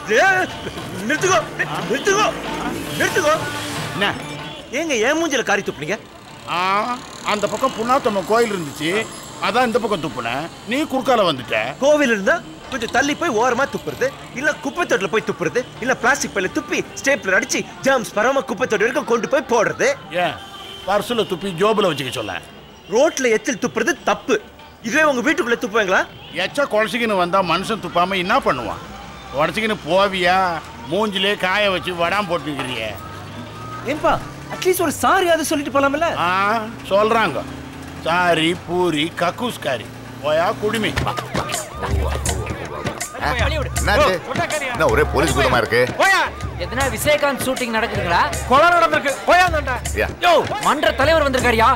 ஏய், நிறுத்துக்கோ நிறுத்துக்கோ நிறுத்துக்கோ என்ன ஏங்க ஏன் மூஞ்சில காரி துப்புனீங்க ஆ அந்த பக்கம் புண்ணாத்தம்ம கோயில் இருந்துச்சு அதான் இந்த பக்கம் துப்புனேன் நீ குறுக்கால வந்துட்ட கோவில் இருந்தா கொஞ்சம் தள்ளி போய் ஓரமா துப்புறது இல்ல குப்பை தொட்டில போய் துப்புறது இல்ல பிளாஸ்டிக் பையில துப்பி ஸ்டேப்லர் அடிச்சு ஜாம்ஸ் பராம குப்பை தொட்டி வரைக்கும் கொண்டு போய் போடுறது ஏன் பர்சுல துப்பி ஜோபுல வச்சுக்க சொல்ல ரோட்ல எச்சில் துப்புறது தப்பு இதுவே உங்க வீட்டுக்குள்ள துப்புவீங்களா எச்ச குழச்சிக்கின்னு வந்தா மனுஷன் துப்பாம என்ன பண்ணுவான் உடச்சிக்கின்னு போவியா மூஞ்சிலே காய வச்சு வடாம் போட்டுக்கிறியே ஏன்பா அட்லீஸ்ட் ஒரு சாரி அதை சொல்லிட்டு போலாம்ல ஆ சொல்றாங்க சாரி பூரி கக்கூஸ்காரி போயா குடுமி என்னாச்சு என்ன ஒரே போலீஸ் கூட்டமா இருக்கு எதனா விஜயகாந்த் ஷூட்டிங் நடக்குதுங்களா கொலை நடந்திருக்கு போயாந்தாண்டா யா. யோ மன்ற தலைவர் வந்திருக்காருயா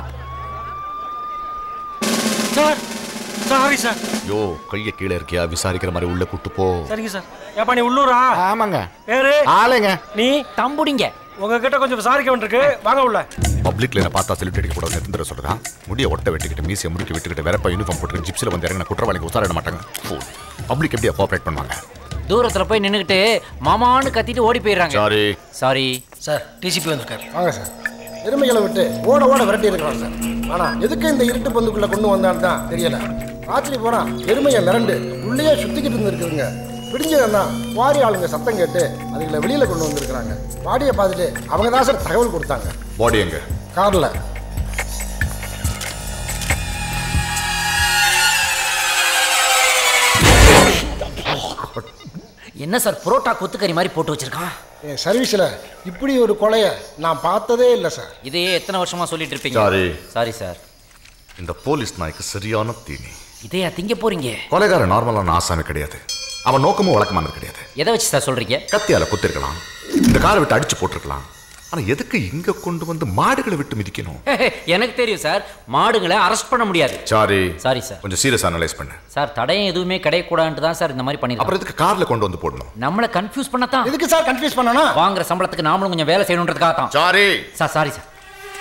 சார் சாரி சார் யோ கைய கீழே இருக்கியா விசாரிக்கிற மாதிரி உள்ள கூட்டு போ சரிங்க சார் ஏப்பா நீ உள்ளூரா ஆமாங்க பேரு ஆளுங்க நீ தம்புடிங்க உங்ககிட்ட கொஞ்சம் விசாரிக்க வேண்டியிருக்கு வாங்க உள்ள பப்ளிக்ல என்ன பார்த்தா செலிபிரிட்டி அடிக்க கூடாது நிறுத்தர சொல்றதா முடிய ஒட்ட வெட்டிக்கிட்டு மீசிய முடிக்க விட்டுக்கிட்டு வேறப்ப யூனிஃபார்ம் போட்டு ஜிப்ஸ்ல வந்து இறங்கின குற்றவாளிக்கு உசாரிட மாட்டாங்க பப்ளிக் எப்படி கோஆபரேட் பண்ணுவாங்க தூரத்துல போய் நின்னுக்கிட்டு மாமான்னு கத்திட்டு ஓடி போயிடுறாங்க சாரி சாரி சார் டிசிபி வந்திருக்காரு வாங்க சார் எருமைகளை விட்டு ஓட ஓட விரட்டி இருக்கிறோம் சார் ஆனா எதுக்கு இந்த இருட்டு பந்துக்குள்ள கொண்டு வந்தான்னு தான் தெரியல ராத்திரி போனா எருமையை மிரண்டு உள்ளேயே சுத்திக்கிட்டு இருந்திருக்குதுங்க விடிஞ்சதுன்னா வாரி ஆளுங்க சத்தம் கேட்டு அதுகளை வெளியில கொண்டு வந்திருக்கிறாங்க பாடியை பார்த்துட்டு அவங்க தான் சார் தகவல் கொடுத்தாங்க பாடி எங்க கார்ல என்ன சார் புரோட்டா கொத்துக்கறி மாதிரி போட்டு வச்சிருக்கான் என் சர்வீஸில் இப்படி ஒரு கொலையை நான் பார்த்ததே இல்லை சார் இதையே எத்தனை வருஷமா சொல்லிட்டு இருப்பீங்க Sorry. சாரி சார் இந்த போலீஸ் நாய்க்கு சரியான தீனி இதையா திங்க போறீங்க கொலைகாரன் நார்மலான ஆசாமி கிடையாது அவன் நோக்கமும் வழக்கமானது கிடையாது எதை வச்சு சார் சொல்றீங்க கத்தியால குத்திருக்கலாம் இந்த காரை விட்டு அடிச்சு போட்டிருக்கலாம் ஆனா எதுக்கு இங்க கொண்டு வந்து மாடுகளை விட்டு மிதிக்கணும் எனக்கு தெரியும் சார் மாடுங்களை அரெஸ்ட் பண்ண முடியாது சாரி சாரி சார் கொஞ்சம் சீரியஸ் அனலைஸ் பண்ணு சார் தடயம் எதுவுமே கிடையக்கூடாதுன்னு தான் சார் இந்த மாதிரி அப்புறம் பண்ணிருக்கோம் எதுக்கு கார்ல கொண்டு வந்து போடணும் நம்மளை கன்ஃபியூஸ் பண்ணத்தான் எதுக்கு சார் கன்ஃபியூஸ் பண்ணனா வாங்குற சம்பளத்துக்கு நாமளும் கொஞ்சம் வேலை செய்யணுன்றதுக்காக தான் சாரி சார் சாரி சார்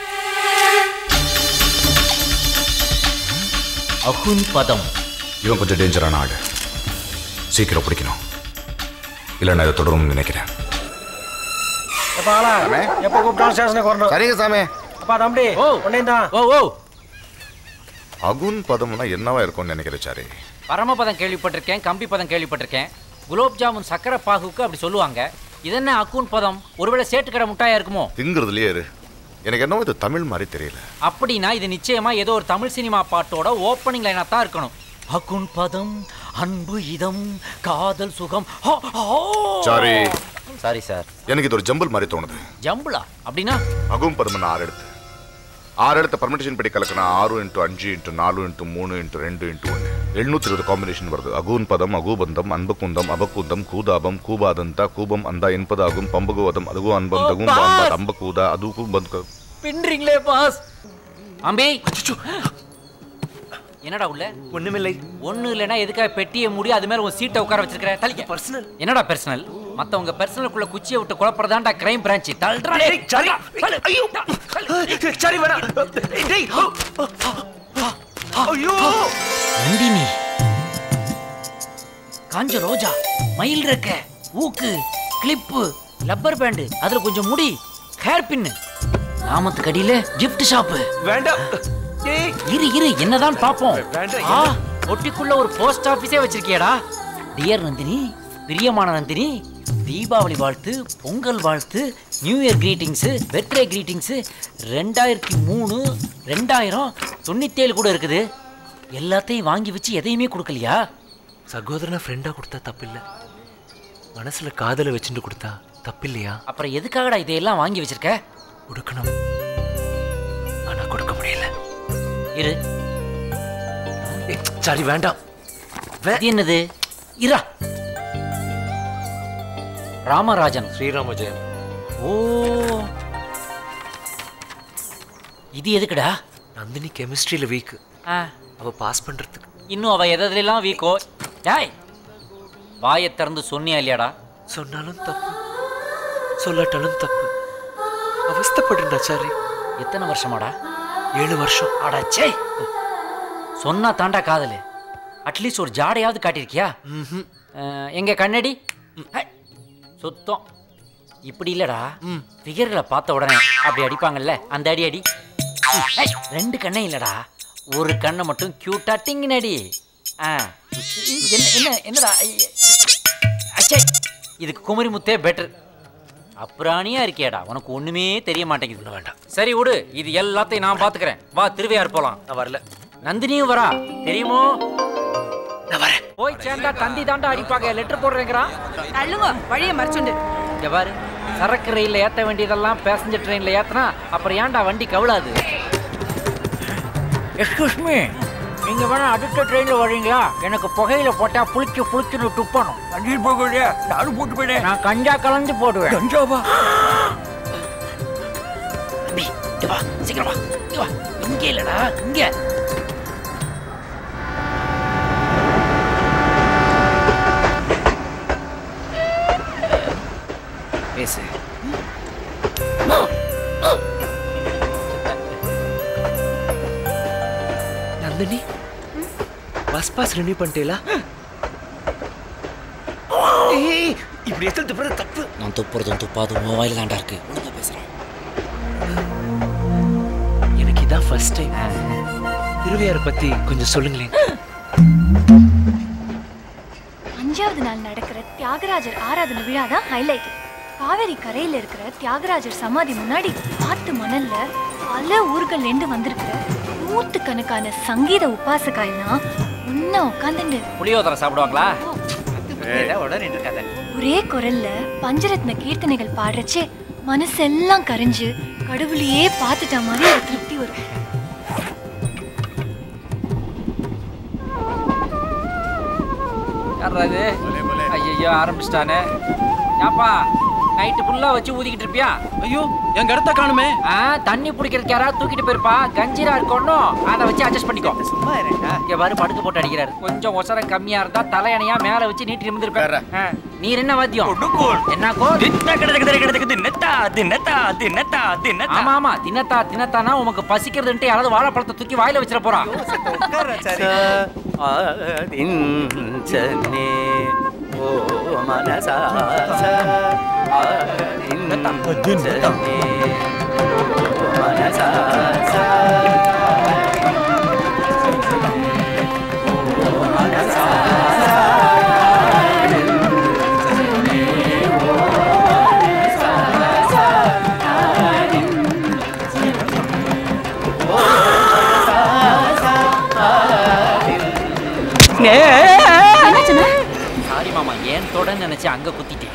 அகுன் பதம் இவன் கொஞ்சம் டேஞ்சரான ஆடு சீக்கிரம் பிடிக்கணும் இல்லை நான் இதை தொடரும்னு நினைக்கிறேன் எப்ப ஆளா எப்ப கூப்பிட்டாலும் ஸ்டேஷனுக்கு வரணும் சரிங்க சாமி அப்பா தம்பி ஓ. உன்னையும் தான் ஓ ஓ அகுன் பதம்னா என்னவா இருக்கும்னு நினைக்கிறேன் சாரி பரமபதம் கேள்விப்பட்டிருக்கேன் கம்பி பதம் கேள்விப்பட்டிருக்கேன் குலோப் ஜாமுன் சக்கரை பாகுக்கு அப்படி சொல்லுவாங்க இது என்ன அக்கூன் பதம் ஒருவேளை சேட்டுக்கடை முட்டாயா இருக்குமோ திங்கிறதுலயே இரு எனக்கு என்னவோ இது தமிழ் மாதிரி தெரியல அப்படின்னா இது நிச்சயமா ஏதோ ஒரு தமிழ் சினிமா பாட்டோட ஓப்பனிங் லைனா தான் இருக்கணும் அகுன் பதம் அன்பு இதம் காதல் சுகம் சாரி சாரி சார் எனக்கு இது ஒரு ஜம்பிள் மாதிரி தோணுது ஜம்புலா அப்படின்னா அகும் பதம்னா ஆறு எழுத்து ஆறு எழுத்து பர்மிட்டேஷன் படி கலக்கினா ஆறு இன்ட்டு அஞ்சு இன்ட்டு நாலு இன்ட்டு மூணு இன்ட்டு ரெண்டு இன்ட்டு ஒன்று எழுநூத்தி இருபது காம்பினேஷன் வருது அகூன் பதம் அகூபந்தம் அன்பகுந்தம் அபகுந்தம் கூதாபம் கூபாதந்தா கூபம் அந்தா என்பதாகும் பம்பகுவதம் அதுகு அன்பம் தகும் பாம்பா அம்பகூதா அதுகு பந்த பின்றீங்களே பாஸ் அம்பி என்னடா உள்ள ஒண்ணுமில்லை ஒண்ணு இல்லைன்னா எதுக்காக பெட்டியை மூடி அது மேல உன் சீட்டை உட்கார வச்சிருக்கிற தலிக்க பர்சனல் என்னடா பர்சனல் மத்தவங்க பர்சனலுக்குள்ள குச்சியை விட்டு குழப்பறதாண்டா கிரைம் பிரான்ச் தள்ளுறா சாரி ஐயோ சாரி வேணாம் டேய் ஐயோ நந்தினி காஞ்ச ரோஜா மயில் ரெக்க ஊக்கு கிளிப்பு லப்பர் பேண்டு அதுல கொஞ்சம் முடி ஹேர் பின்னு நாமத்துக்கு அடியில gift ஷாப்பு வேண்டாம் டேய் இரு இரு என்னதான் பாப்போம் வேண்டாம், ஆ ஒட்டிக்குள்ள ஒரு போஸ்ட் ஆபீஸே வச்சிருக்கியடா டியர் நந்தினி பிரியமான நந்தினி தீபாவளி வாழ்த்து பொங்கல் வாழ்த்து new year greetings birthday greetings ரெண்டாயிரத்தி மூணு ரெண்டாயிரம் தொண்ணூத்தேழு கூட இருக்குது எல்லாத்தையும் வாங்கி வச்சு எதையுமே கொடுக்கலையா சகோதரனை ஃப்ரெண்டா கொடுத்தா தப்பில்ல மனசுல காதலை வச்சுட்டு கொடுத்தா தப்பில்லையா அப்புறம் எதுக்காகடா இதையெல்லாம் வாங்கி வச்சிருக்க கொடுக்கணும் ஆனா கொடுக்க முடியல இரு ஏய், சாரி வேண்டாம் இது என்னது இரா ராமராஜன் ஸ்ரீராம ஜெயம் ஓ இது எதுக்குடா நந்தினி கெமிஸ்ட்ரியில வீக் ஆ, அவ பாஸ் பண்றதுக்கு இன்னும் அவ எதெல்லாம் வீக்கோ டேய் வாயை திறந்து சொன்னியா இல்லையாடா சொன்னாலும் தப்பு சொல்லாட்டாலும் தப்பு அவஸ்தப்படுறா சாரி எத்தனை வருஷமாடா ஏழு வருஷம் அடச்சே சொன்னா தாண்டா காதலு அட்லீஸ்ட் ஒரு ஜாடையாவது காட்டியிருக்கியா அஹ், எங்க கண்ணடி ஹை, சுத்தம் இப்படி இல்லடா ஃபிகர்களை பார்த்த உடனே அப்படி அடிப்பாங்கல்ல அந்த அடி அடி ஏய், ரெண்டு கண்ணே இல்லடா ஒரு கண்ணை மட்டும் கியூட்டா டிங்கின் அடி ஆ என்ன என்ன என்னடா ஐய. அச்சே இதுக்கு குமரி முத்தே பெட்டர் அப்புறாணியா இருக்கியாடா உனக்கு ஒண்ணுமே தெரிய மாட்டேங்குது வேண்டாம் சரி விடு இது எல்லாத்தையும் நான் பாத்துக்கிறேன் வா திருவையார் போலாம் நான் வரல நந்தினியும் வரா தெரியுமோ நான் வரேன் போய் சேர்ந்தா தந்தி தாண்டா அடிப்பாங்க லெட்டர் போடுறேங்கிறான் தள்ளுங்க வழியை மறைச்சுண்டு இங்க பாரு சரக்கு ரயில்ல ஏத்த வேண்டியதெல்லாம் பேசஞ்சர் ட்ரெயின்ல ஏத்துனா அப்புறம் ஏன்டா வண்டி கவுளாது எக்ஸ்கூஸ் மீ நீங்க வேணா அடுத்த ட்ரெயின்ல வரீங்களா எனக்கு புகையில போட்டா புளிச்சு புளிச்சுன்னு துப்பணும் வண்டியில் போகலையா நானும் போட்டு போயிட்டேன் நான் கஞ்சா கலந்து போடுவேன் கஞ்சாவா தம்பி இங்க வா சீக்கிரம் வா இங்க வா இங்க இல்லடா இங்க பேசு நந்தினி பஸ் பாஸ் ரெனியூ பண்ணிட்டேலா ஏய் இப்படி எத்தனை துப்புறது தப்பு நான் துப்புறதும் துப்பாதும் மொபைல் தாண்டா இருக்கு ஒழுங்கா பேசுறேன் எனக்கு இதான் ஃபர்ஸ்ட் டைம் திருவையாரை பத்தி கொஞ்சம் சொல்லுங்களேன் அஞ்சாவது நாள் நடக்கிற தியாகராஜர் ஆராதனை விழா தான் ஹைலைட் காவேரி கரையில இருக்கிற தியாகராஜர் சமாதி முன்னாடி ஆத்து மணல்ல பல ஊர்கள்ல இருந்து வந்திருக்கிற நூத்துக்கணக்கான சங்கீத உபாசகா எல்லாம் ஒன்னா உட்காந்துண்டு புளியோதரை சாப்பிடுவாங்களா உடனே இருக்காத ஒரே குரல்ல பஞ்சரத்ன கீர்த்தனைகள் பாடுறச்சே மனசெல்லாம் கரைஞ்சு கடவுளையே பார்த்துட்ட மாதிரி ஒரு திருப்தி வரும் யாரா இது ஐயோ ஆரம்பிச்சிட்டானே ஏப்பா நைட்டு ஃபுல்லா வச்சு ஊதிக்கிட்டு இருப்பியா ஐயோ எங்க இடத்த காணுமே ஆ தண்ணி பிடிக்கிறதுக்கு யாராவது தூக்கிட்டு போயிருப்பா கஞ்சிரா இருக்கணும் அதை வச்சு அட்ஜஸ்ட் பண்ணிக்கோ சும்மா இங்க பாரு படுக்க போட்டு அடிக்கிறாரு கொஞ்சம் ஒசர கம்மியா இருந்தா தலையணையா மேல வச்சு நீட்டி இருந்திருப்பாரு நீர் என்ன வாத்தியம் என்ன கோல் ஆமா ஆமா தின்னத்தா தின்னத்தானா உமக்கு பசிக்கிறதுன்ட்டு யாராவது வாழைப்பழத்தை தூக்கி வாயில வச்சிட போறா ஆதிஞ்சனே ஓ மனசா ஆதிஞ்சனே ஓ மனசா சாரி மாமா ஏன் தொட நினைச்சு அங்க குத்திட்டேன்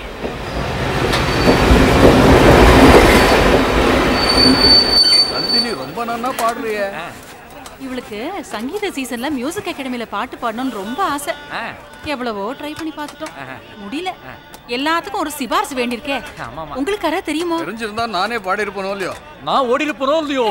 நந்தினி ரொம்ப நன்னா பாடுறிய இவளுக்கு சங்கீத சீசன்ல மியூசிக் அகாடமில பாட்டு பாடணும்னு ரொம்ப ஆசை ஆ, எவ்வளவோ ட்ரை பண்ணி பார்த்துட்டோம் ஆஹா. முடியல எல்லாத்துக்கும் ஒரு சிபாரிசு வேண்டியிருக்கே ஆமாமா உங்களுக்கு யாரா தெரியுமோ தெரிஞ்சிருந்தா நானே பாடி இருப்பனோ இல்லையோ நான் ஓடி இருப்பனோ இல்லையோ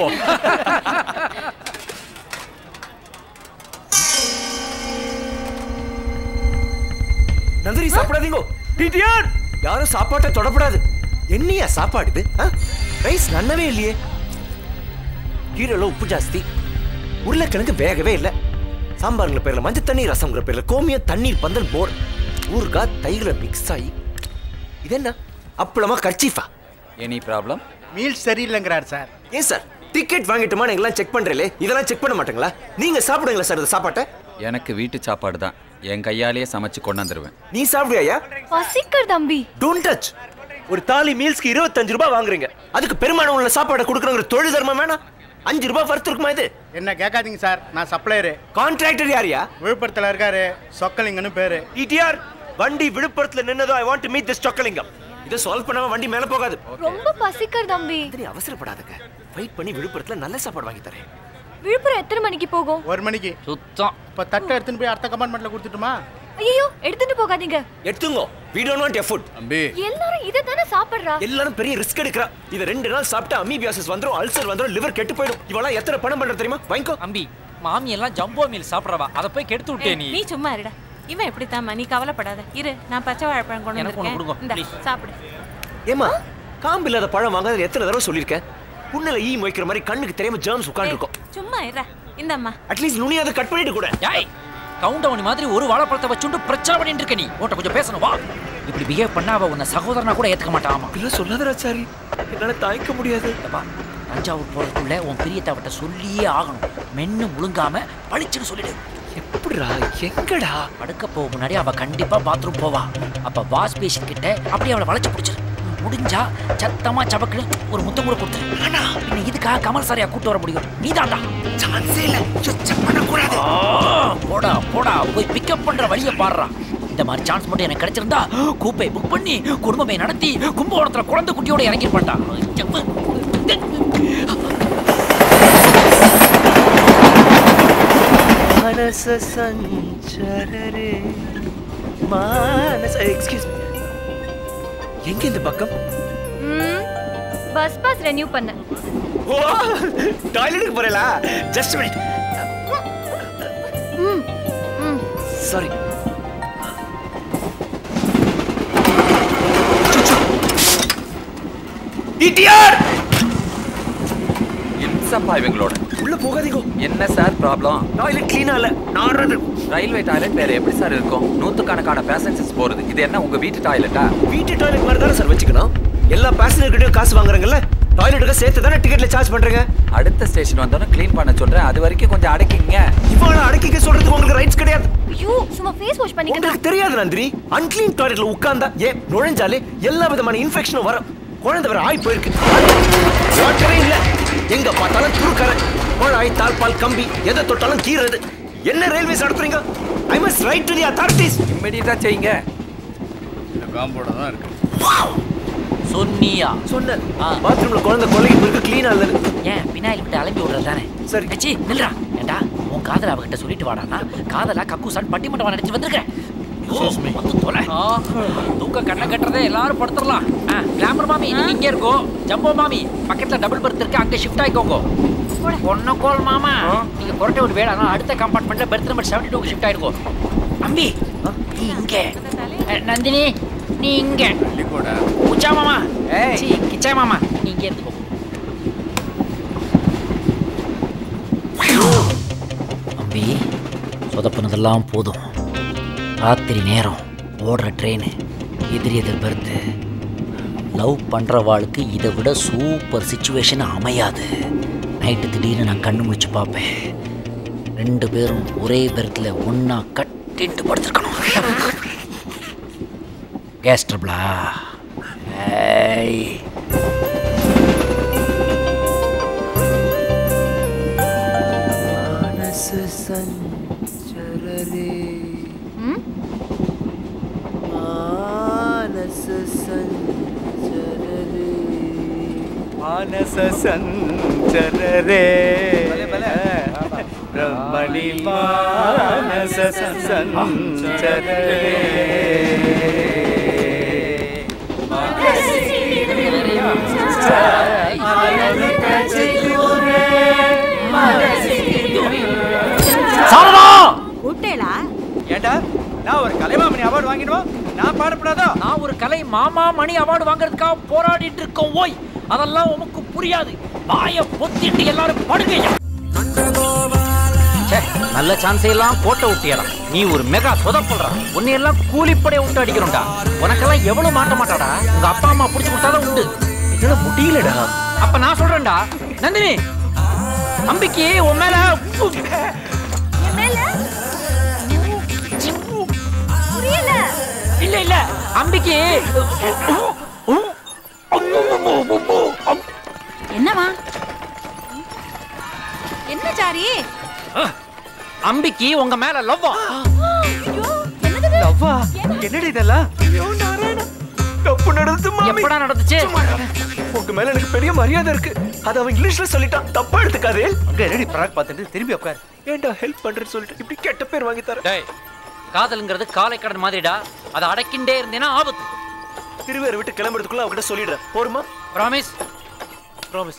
நந்தினி சாப்பிடாதீங்க டிடிஆர் யாரும் சாப்பாட்டை தொடப்படாது என்னையா சாப்பாடு இது ஆ? ரைஸ் நன்னவே இல்லையே கீரைல உப்பு ஜாஸ்தி உருளைக்கிழங்கு வேகவே இல்லை சாம்பாருங்கிற பேர்ல மஞ்சள் தண்ணி ரசம்ங்கிற பேர்ல கோமியம் தண்ணீர் பந்தல் மோர் ஊறுகாய் தயிர்ல மிக்ஸ் ஆகி இது என்ன அப்பளமா கர்ச்சீஃபா எனி ப்ராப்ளம் மீல் சரியில்லைங்கிறார் சார் ஏன் சார் டிக்கெட் வாங்கிட்டுமா எல்லாம் செக் பண்றீங்களே இதெல்லாம் செக் பண்ண மாட்டீங்களா நீங்க சாப்பிடுங்களா சார் இந்த சாப்பாட்டை எனக்கு வீட்டு சாப்பாடு தான் என் கையாலேயே சமைச்சு கொண்டாந்துருவேன் நீ சாப்பிடுவியா பசிக்கர் தம்பி டோன்ட் டச் ஒரு தாலி மீல்ஸ்க்கு இருபத்தஞ்சு ரூபாய் வாங்குறீங்க அதுக்கு பெருமானம் உள்ள சாப்பாடை கொடுக்குறோங்கிற தொழில் தர்மம் வேணாம் அஞ்சு ரூபாய் வறுத்து இருக்குமா இது என்ன கேட்காதீங்க சார் நான் சப்ளையரு கான்ட்ராக்டர் யாரியா விழுப்புரத்தில் இருக்காரு சொக்கலிங்கன்னு பேரு டிடிஆர் வண்டி விழுப்புரத்துல நின்னதோ I want to meet this Chokkalingam இதை சால்வ் பண்ணாம வண்டி மேல போகாது ரொம்ப பசிக்கர் தம்பி நீ அவசரப்படாதங்க வெயிட் பண்ணி விழுப்புரத்துல நல்ல சாப்பாடு வாங்கி தரேன் விழுப்புரம் எத்தனை மணிக்கு போகும் ஒரு மணிக்கு சுத்தம் இப்போ தட்டை எடுத்துன்னு போய் அடுத்த கம்பார்ட்மெண்ட்ல கொடுத்துட்டுமா ஐயோ எடுத்துட்டு போகாதீங்க எடுத்துங்கோ we don't want your food தம்பி எல்லாரும் இதை தானே சாப்பிடுறா எல்லாரும் பெரிய ரிஸ்க் எடுக்கிறா இத ரெண்டு நாள் சாப்பிட்டா அமீபியாசிஸ் வந்துரும் அல்சர் வந்துரும் லிவர் கெட்டு போயிடும் இவெல்லாம் எத்தனை பணம் பண்ற தெரியுமா வாங்கிக்கோ அம்பி மாமி எல்லாம் ஜம்போ மீல் சாப்பிடுறவா அதை போய் கெடுத்து விட்டே நீ நீ சும்மா இருடா இவன் எப்படித்தாம்மா நீ கவலைப்படாத இரு நான் பச்சை வாழைப்பழம் கொண்டு எனக்கு ஒண்ணு வந்திருக்கேன் கொடுங்க, இந்தா, please. சாப்பிடு ஏமா காம்பு இல்லாத பழம் வாங்காத எத்தனை தடவை சொல்லியிருக்கேன் புண்ணுல ஈ மொய்க்கிற மாதிரி கண்ணுக்கு தெரியாம ஜெர்ம்ஸ் உட்காந்துருக்கும் சும்மா இருடா இந்தம்மா அட்லீஸ்ட் நுனியாவது கட் பண்ணிட்டு கூட ஏய் கவுண்டவனி மாதிரி ஒரு வாழைப்பழத்தை வச்சுண்டு பிரச்சனை பண்ணிட்டு இருக்க நீ உன்கிட்ட கொஞ்சம் பேசணும் வா இப்படி பிஹேவ் பண்ணா அவ உன்னை சகோதரனா கூட ஏத்துக்க மாட்டாமா இல்ல சொல்லாதராச்சாரி என்னால தாய்க்க முடியாது ஏப்பா, தஞ்சாவூர் போறதுக்குள்ள உன் பிரியத்தை அவட்ட சொல்லியே ஆகணும் மென்னு முழுங்காம பளிச்சுன்னு சொல்லிடு எப்படிடா எங்கடா படுக்க போக முன்னாடி அவ கண்டிப்பா பாத்ரூம் போவா அப்ப வாஷ் பேஷன் கிட்ட அப்படியே அவளை வளைச்சு பிடிச்சிரு முடிஞ்சா சத்தமா சபக்குன்னு ஒரு முத்தம் கூட கொடுத்துரு ஆனா பின்ன இதுக்காக கமல் சாரியா கூட்டு வர முடியும் நீதான்டா சான்ஸே இல்ல செக் பண்ணக்கூடாது போடா போடா போய் பிக்கப் பண்ற வழியை பாடுறா இந்த மாதிரி சான்ஸ் மட்டும் எனக்கு கிடைச்சிருந்தா கூப்பை புக் பண்ணி குடும்பமே நடத்தி கும்பகோணத்துல குழந்தை குட்டியோட இறங்கிருப்பான்டா மனச சஞ்சரரே மானச எக்ஸ்கியூஸ் எங்க இந்த பக்கம் பஸ் பாஸ் ரெனியூ பண்ண ஓ டாய்லெட்டுக்கு போறேலா ஜஸ்ட் மினிட் சாரி இடியார் இம்சப்பா இவங்களோட உள்ள போகாதீங்க என்ன சார் ப்ராப்ளம் டாய்லெட் க்ளீனா இல்ல நாடுறது ரயில்வே டாய்லெட் வேற எப்படி சார் இருக்கும் நூத்துக்கணக்கான பேசஞ்சர்ஸ் போறது இது என்ன உங்க வீட்டு டாய்லெட்டா வீட்டு டாய்லெட் மாதிரி தானே சார் வச்சுக்கணும் எல்லா பேசஞ்சர் கிட்டயும் காசு வாங்குறாங்கல்ல டாய்லெட்டுக்கு சேர்த்து தானே டிக்கெட்ல சார்ஜ் பண்றீங்க அடுத்த ஸ்டேஷன் வந்தோன்னே க்ளீன் பண்ண சொல்றேன் அது வரைக்கும் கொஞ்சம் அடக்கிங்க இவ்வளவு அடக்கிக்க சொல்றதுக்கு உங்களுக்கு ரைட்ஸ் கிடையாது ஐயோ சும்மா ஃபேஸ் வாஷ் பண்ணிக்கிட்டு உங்களுக்கு தெரியாது நந்தினி அன்கிளீன் டாய்லெட்ல உட்கார்ந்தா ஏன் நுழைஞ்சாலே எல்லா விதமான இன்ஃபெக்ஷனும் வரும் குழந்தை வேற ஆய் போயிருக்கு வாட்டரே இல்ல எங்க பார்த்தாலும் துருக்கரை குழாய் தாழ்பால் கம்பி எதை தொட்டாலும் கீறது என்ன ரயில்வேஸ் நடத்துறீங்க I must write to the authorities இம்மிடியட்டா செய்யுங்க இந்த காம்போட தான் இருக்கு சொன்னியா சொன்னேன் பாத்ரூம்ல குழந்தை கொலைக்கு போயிருக்கு க்ளீனா இல்லது ஏன் பின்னாடி விட்டு அலம்பி விடுறது தானே சரி. கச்சி நில்றா ஏண்டா உன் காதல அவகிட்ட சொல்லிட்டு வாடானா காதலா கக்கூசான் பட்டிமட்டம் நினைச்சு வந்திருக்கேன் ஓ, வந்து தொலை. தூக்க கண்ணை கட்டுறதே எல்லாரும் படுத்துடலாம் கிளாமர் மாமி நீங்க இங்கே இருக்கோ ஜம்போ மாமி பக்கத்துல டபுள் பர்த் இருக்கு அங்கே ஷிஃப்ட் ஆயிக்கோங்க பொண்ணக்கோல் மாமா நீங்க கொரட்டை விட்டு வேடா அடுத்த கம்பார்ட்மெண்ட்ல berth number seventy two shift ஆயிருக்கோம் அம்பி நீ இங்க அஹ், நந்தினி நீ இங்க போடா உச்சா மாமா சி கிச்சா மாமா நீ இங்கே இருந்துக்கோ அம்பி சொதப்புனதெல்லாம் போதும் ராத்திரி நேரம் ஓடுற ட்ரெயின் எதிரி எதிர் பெருத்து லவ் பண்ணுறவாளுக்கு இதை விட சூப்பர் சுச்சுவேஷன் அமையாது நைட்டு திடீர்னு நான் கண்ணு முழிச்சு பார்ப்பேன் ரெண்டு பேரும் ஒரே பெர்த்தில் ஒன்றா கட்டிட்டு படுத்துருக்கணும் கேஸ் ட்ரபிளா ஏய் மனச சஞ்சரரே ம் மானச சஞ்சரரே மானச சஞ்சரரே பிரம்மணி மானச சஞ்சரரே கூப்பிட்டேளா ஏண்டா நான் ஒரு கலைமாமணி அவார்டு வாங்கிடுவோம் நான் பாடப்படாதா நான் ஒரு கலை மாமா மணி அவார்டு வாங்குறதுக்காக போராடிட்டு இருக்கோம் ஓய் அதெல்லாம் உமக்கு புரியாது வாய பொத்திட்டு எல்லாரும் படுங்கய்யா ச்சே, நல்ல சான்ஸ் எல்லாம் போட்ட விட்டியடா நீ ஒரு மெகா சொதப்படுறா உன்னை எல்லாம் கூலிப்படைய விட்டு அடிக்கிறோம்டா உனக்கெல்லாம் எவ்வளவு மாட்ட மாட்டாடா உங்க அப்பா அம்மா புடிச்சு கொடுத்தாதான் உண்டு என்னால முடியலடா அப்ப நான் சொல்றேன்டா நந்தினி அம்பிக்கு உன் மேல என் மேல புரியல இல்ல இல்ல அம்பிக்கு என்னவா என்ன சாரி அம்பிக்கு உங்க மேல லவ்வா ஐயோ என்னது அவ்வா என்னடி இதெல்லாம் தப்பு நடந்து மாமி எப்படா நடந்துச்சு உங்க மேல எனக்கு பெரிய மரியாதை இருக்கு அது அவன் இங்கிலீஷ்ல சொல்லிட்டான் தப்பா எடுத்துக்காதே அங்க என்னடி பராக் பார்த்துட்டு திரும்பி உட்கார் ஏன்டா ஹெல்ப் பண்றேன்னு சொல்லிட்டு இப்படி கெட்ட பேர் வாங்கி தர டேய் காதலுங்கிறது காலை கடன் மாதிரிடா அதை அடக்கிண்டே இருந்தேன்னா ஆபத்து திருவேற விட்டு கிளம்புறதுக்குள்ள அவகிட்ட சொல்லிடுறேன் போருமா promise promise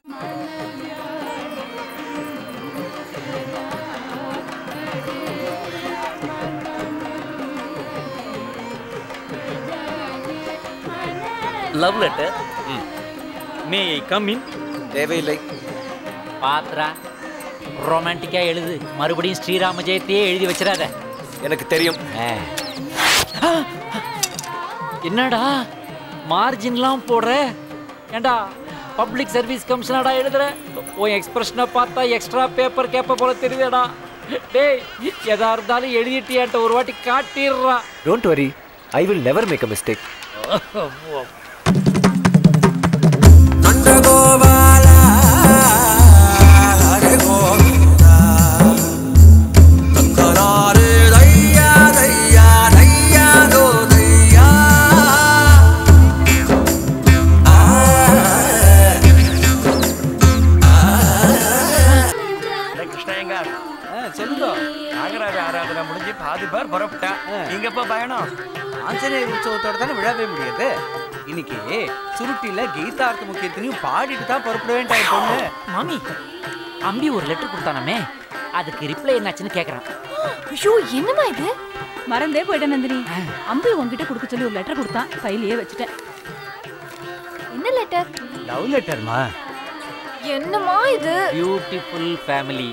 love letter may I come in தேவையில்லை பாத்ரா ரொமான்டிக்கா எழுது மறுபடியும் ஸ்ரீராம ஜெயத்தையே எழுதி வச்சிடாத எனக்கு தெரியும் ஆ. என்னடா மார்ஜின்லாம் போடுற ஏண்டா பப்ளிக் சர்வீஸ் கமிஷனடா எழுதுற உன் எக்ஸ்பிரஷனை பார்த்தா எக்ஸ்ட்ரா பேப்பர் கேப்ப போல தெரியுதேடா டேய் எதா இருந்தாலும் எழுதிட்டியான்ட்ட ஒரு வாட்டி காட்டிடுறா don't worry I will never make a mistake Krishnaiyengar சொல்லுங்க நாகராஜ ஆராதனை முடிஞ்சு பாதி பேர் புறப்பட்டா நீங்க எப்ப பயணம் ஆஞ்சநேயர் உற்சவத்தோட தானே விழாவே முடியாது இன்னைக்கு சுருட்டில கீதார்த்த முக்கியத்திலையும் பாடிட்டு தான் புறப்பட வேண்டாம் என் பொண்ணு மாமி அம்பி ஒரு லெட்டர் கொடுத்தானாமே அதுக்கு ரிப்ளை என்னாச்சுன்னு கேக்குறான் ஐயோ என்னம்மா இது மறந்தே போயிட்டேன் நந்தினி அம்பி உன்கிட்ட கொடுக்க சொல்லி ஒரு லெட்டர் கொடுத்தான் கையிலேயே வச்சுட்டேன் என்ன லெட்டர் லவ் லெட்டர்மா என்னம்மா இது பியூட்டிஃபுல் ஃபேமிலி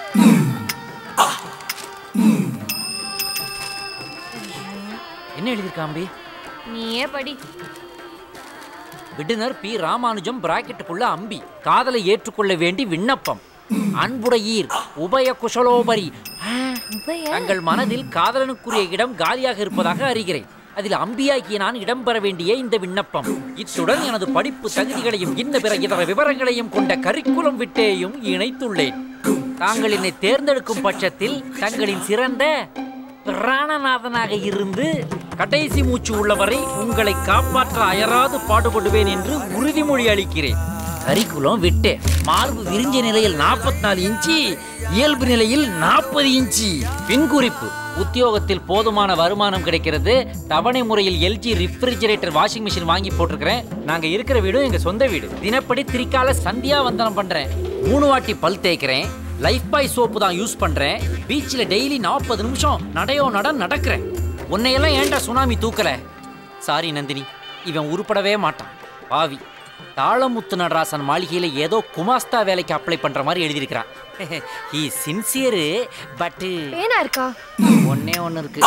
என்ன எழுதியிருக்கான் அம்பி நீயே படி விடுனர் பி ராமானுஜம் பிராக்கெட்டுக்குள்ள அம்பி காதலை ஏற்றுக்கொள்ள வேண்டி விண்ணப்பம் அன்புடையீர் உபய குஷலோபரி ஆ, உபய தங்கள் மனதில் காதலனுக்குரிய இடம் காலியாக இருப்பதாக அறிகிறேன் அதில் அம்பியாகிய நான் இடம்பெற வேண்டிய இந்த விண்ணப்பம் இத்துடன் எனது படிப்பு தகுதிகளையும் இன்ன பிற இதர விவரங்களையும் கொண்ட கரிக்குலம் விட்டேயும் இணைத்துள்ளேன் தாங்கள் என்னை தேர்ந்தெடுக்கும் பட்சத்தில் தங்களின் சிறந்த பிராணநாதனாக இருந்து கடைசி மூச்சு உள்ளவரை உங்களை காப்பாற்ற அயராது பாடுபடுவேன் என்று உறுதிமொழி அளிக்கிறேன் கரிக்குலம் விட்டு மார்பு விரிஞ்ச நிலையில் 44 நாலு இன்ச்சி இயல்பு நிலையில் நாற்பது இன்ச்சி பின் குறிப்பு உத்தியோகத்தில் போதுமான வருமானம் கிடைக்கிறது தவணை முறையில் எல்ஜி ரெஃப்ரிஜரேட்டர் வாஷிங் மிஷின் வாங்கி போட்டிருக்கிறேன் நாங்க இருக்கிற வீடும் எங்க சொந்த வீடு தினப்படி திரிக்கால சந்தியா வந்தனம் பண்றேன் மூணு வாட்டி பல் தேய்க்கிறேன் லைஃப் பாய் சோப்பு தான் யூஸ் பண்றேன் பீச்சில் டெய்லி நாற்பது நிமிஷம் நடையோ நட நடக்கிறேன் உன்னையெல்லாம் ஏன்டா சுனாமி தூக்கல சாரி நந்தினி இவன் உருப்படவே மாட்டான் பாவி தாளமுத்து நடராசன் மாளிகையில ஏதோ குமாஸ்தா வேலைக்கு அப்ளை பண்ற மாதிரி எழுதியிருக்கிறான் ஹி சின்சியரு பட் பேனா இருக்கா ஒன்னே ஒன்று இருக்கு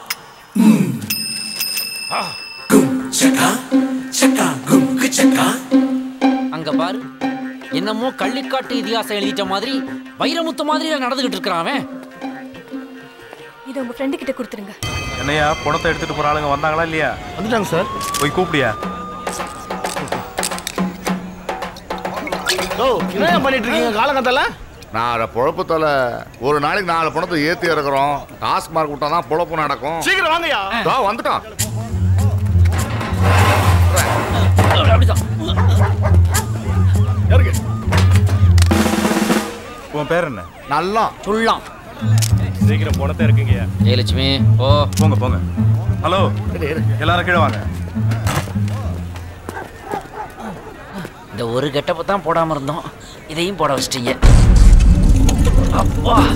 அங்க பாரு என்னமோ கள்ளிக்காட்டு இதிகாசம் எழுதிட்ட மாதிரி வைரமுத்து மாதிரி நடந்துகிட்டு இருக்கிறான் அவன் இதை உங்க ஃப்ரெண்டு கிட்ட கொடுத்துருங்க என்னையா பணத்தை எடுத்துட்டு போற ஆளுங்க வந்தாங்களா இல்லையா வந்துட்டாங்க சார் போய் கூப்பிடியா ஓ என்ன பண்ணிட்டு இருக்கீங்க காலங்கத்தால நான் பொழப்புத்தால ஒரு நாளைக்கு நாலு பணத்தை ஏத்தி இறக்குறோம் டாஸ்க் மார்க் விட்டா தான் பொழப்பு நடக்கும் சீக்கிரம் வாங்கய்யா இதோ வந்துட்டான் அப்படிதான் இறங்கு உன் பேர் என்ன நல்லா சொல்லாம் சீக்கிரம் பணத்தை இருக்குங்க ஜெயலட்சுமி ஓ போங்க போங்க ஹலோ எல்லாரும் கீழே வாங்க இந்த ஒரு கெட்டப்ப தான் போடாம இருந்தோம் இதையும் போட வச்சிட்டீங்க அப்பா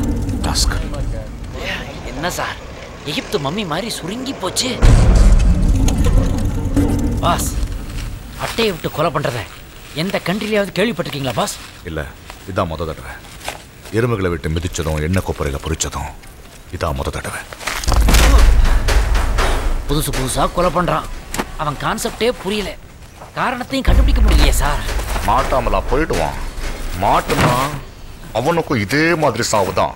என்ன சார் எகிப்து மம்மி மாதிரி சுருங்கி போச்சு பாஸ் அட்டையை விட்டு கொலை பண்றத எந்த கண்ட்ரிலையாவது கேள்விப்பட்டிருக்கீங்களா பாஸ் இல்ல இதான் முத தடவை எறும்புகளை விட்டு மிதிச்சதும் எண்ணெய் கொப்பரையில பொரிச்சதும் இதான் முத தடவை புதுசு புதுசா கொலை பண்றான் அவன் கான்செப்டே புரியல காரணத்தையும் கண்டுபிடிக்க முடியலையே சார் மாட்டாமலா போயிடுவான் மாட்டுனா அவனுக்கும் இதே மாதிரி சாவுதான்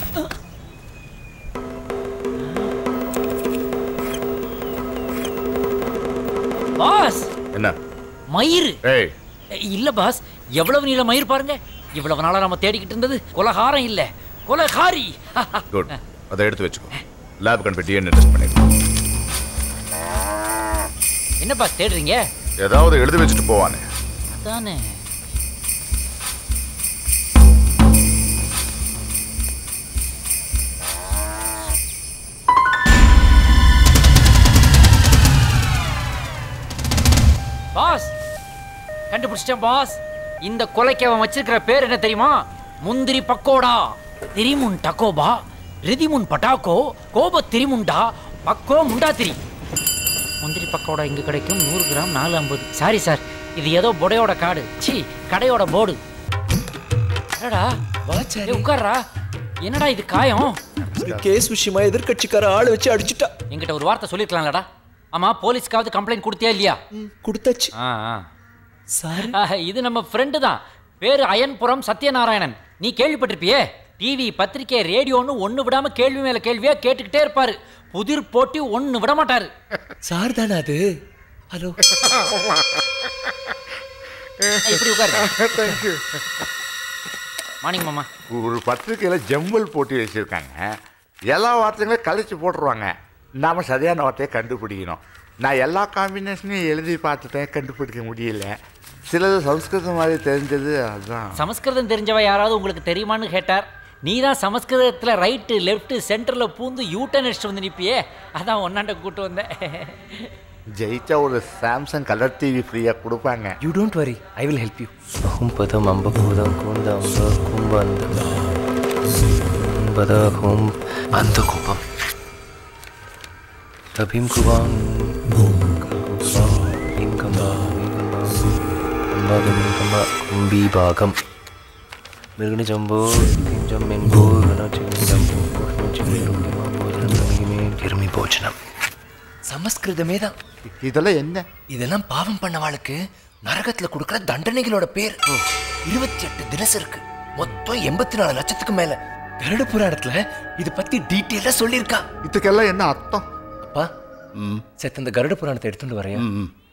பாஸ் என்ன மயிறு ஏய் இல்ல பாஸ் எவ்வளவு நீள மயிர் பாருங்க இவ்வளவு நாளா நம்ம தேடிக்கிட்டு இருந்தது கொலகாரம் இல்ல கொலகாரி குட் அதை எடுத்து வச்சுக்கோ லேப் கண்டு டிஎன்ஏ டெஸ்ட் பண்ணிடலாம் என்ன பாஸ் தேடுறீங்க ஏதாவது எழுதி வச்சுட்டு போவானே அதானே பாஸ் கண்டுபிடிச்சிட்டேன் பாஸ் இந்த கொலைக்கு அவன் வச்சிருக்கிற பேர் என்ன தெரியுமா முந்திரி பக்கோடா திரிமுன் டக்கோபா ரிதிமுன் பட்டாக்கோ கோப திரிமுண்டா பக்கோ முண்டாத்திரி முந்திரி பக்கோடா இங்க கிடைக்கும் நூறு கிராம் நாலு ஐம்பது சாரி சார் இது ஏதோ பொடையோட காடு சி கடையோட போர்டு என்னடா ஏய், உட்கார்றா என்னடா இது காயம் ஒரு கேஸ் விஷயமா எதிர்க்கட்சிக்கார ஆள் வச்சு அடிச்சுட்டா என்கிட்ட ஒரு வார்த்தை சொல்லிருக்கலாம்லடா ஆமா போலீஸ்க்காவது கம்ப்ளைண்ட் கொடுத்தியா இல்லையா கொடுத்தாச்சு ஆ ஆ. சார் ஆஹ், இது நம்ம ஃப்ரெண்டு தான் பேரு அயன்புரம் சத்யநாராயணன் நீ கேள்விப்பட்டிருப்பியே டிவி பத்திரிக்கை ரேடியோன்னு ஒண்ணு விடாம கேள்வி மேல கேள்வியா கேட்டுக்கிட்டே இருப்பாரு புதிர் போட்டி ஒண்ணு விட மாட்டாரு சார் தானே அது ஹலோ இப்படி உட்காரு மார்னிங் மாமா ஒரு பத்திரிக்கையில் ஜம்பல் போட்டி வச்சுருக்காங்க எல்லா வார்த்தைகளையும் கழிச்சு போட்டுருவாங்க நாம் சரியான வார்த்தையை கண்டுபிடிக்கணும் நான் எல்லா காம்பினேஷனையும் எழுதி பார்த்துட்டேன் கண்டுபிடிக்க முடியல சிலது சம்ஸ்கிருதம் மாதிரி தெரிஞ்சது அதுதான் சமஸ்கிருதம் தெரிஞ்சவ யாராவது உங்களுக்கு தெரியுமான்னு கேட்டார் நீ தான் சமஸ்கிருதத்தில் ரைட்டு லெஃப்ட் சென்டரில் பூந்து யூட்டன் அடிச்சுட்டு வந்து நிற்பியே அதான் ஒன்னாண்ட கூட்டு வந்தேன் ஜெயிச்சா ஒரு சாம்சங் கலர் டிவி ஃப்ரீயாக கொடுப்பாங்க you don't worry I will help you அம்பதம் அம்பபூதம் கூந்தம்ப கும்பந்த அம்பத ஹோம் அந்த கும்பம் தபிம் குபாம் கும்பீபாகம் மிருகணி ஜம்போ ஜம் என்போ திரும்பி போச்சனம் சமஸ்கிருதமே தான் இதெல்லாம் என்ன இதெல்லாம் பாவம் பண்ணவாளுக்கு நரகத்துல கொடுக்கிற தண்டனைகளோட பேர் இருபத்தி எட்டு தினசு இருக்கு மொத்தம் எண்பத்தி நாலு லட்சத்துக்கு மேல கருட புராணத்துல இது பத்தி டீட்டெயிலா சொல்லியிருக்கா இதுக்கெல்லாம் என்ன அர்த்தம் அப்பா செத்த இந்த கருட புராணத்தை எடுத்துட்டு வரையா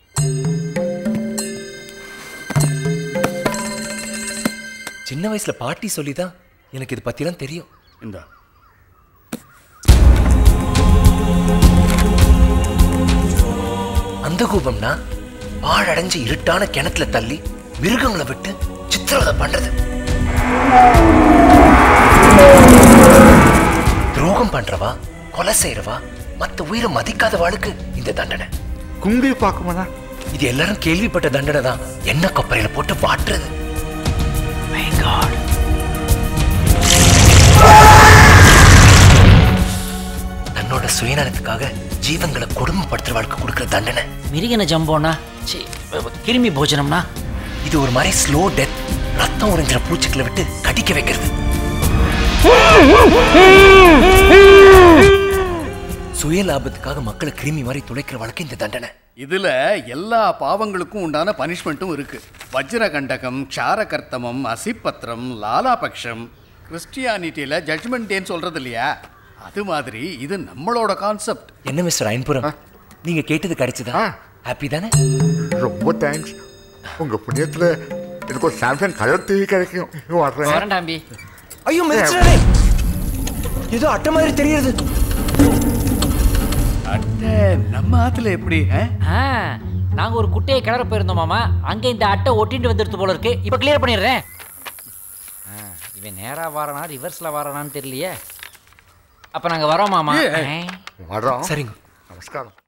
சின்ன வயசுல பாட்டி சொல்லிதான் எனக்கு இது பத்திலாம் தெரியும் இந்த அந்த கூபம்னா பாழடைஞ்சு இருட்டான கிணத்துல தள்ளி மிருகங்களை விட்டு சித்திரவதை பண்றது துரோகம் பண்றவா கொலை செய்யறவா மத்த உயிரை மதிக்காதவாளுக்கு இந்த தண்டனை கும்பி பார்க்குமாண்ணா இது எல்லாரும் கேள்விப்பட்ட தண்டனை தான் எண்ணெய் கொப்பரையில போட்டு வாட்டுறது My God. தன்னோட சுயநலத்துக்காக ஜீவன்களை கொடுமைப்படுத்துறவாளுக்கு கொடுக்கிற தண்டனை மிருகன ஜம்போனா சி கிருமி போஜனம்னா இது ஒரு மாதிரி ஸ்லோ டெத் ரத்தம் உறிஞ்சிற பூச்சிக்களை விட்டு கடிக்க வைக்கிறது சுய லாபத்துக்காக மக்களை கிருமி மாதிரி துளைக்கிற வழக்கு இந்த தண்டனை இதுல எல்லா பாவங்களுக்கும் உண்டான பனிஷ்மெண்ட்டும் இருக்கு வஜ்ரகண்டகம் க்ஷாரகர்த்தமம் அசிப்பத்திரம் லாலாபக்ஷம் கிறிஸ்டியானிட்டியில ஜட்ஜ்மெண்ட் டேன்னு சொல்றது இல்லையா அது மாதிரி இது நம்மளோட கான்செப்ட் என்ன மிஸ்டர் ஐன்புரம் நீங்க கேட்டது கிடைச்சதா ஹாப்பி தானே ரொம்ப தேங்க்ஸ் உங்கள் புண்ணியத்தில் எனக்கு ஒரு சாம்சங் கலர் டிவி கிடைக்கும் வர்றேன் வரண்டாம்பி ஐயோ மிதிச்சிடாதே ஏதோ அட்டை மாதிரி தெரியுது அட்டை நம்ம ஆத்துல எப்படி ஆ? ஆ நாங்க ஒரு குட்டையை கிளற போயிருந்தோம் மாமா அங்க இந்த அட்டை ஒட்டிட்டு வந்துடுது போல இருக்கு இப்ப கிளியர் பண்ணிடுறேன் ஆ, இவன் நேரா வாரானா ரிவர்ஸ்ல வாரானான்னு தெரியலையே அப்ப நாங்க வரோம் மாமா ஏய். ஆ. வரோம் சரிங்க நமஸ்காரம்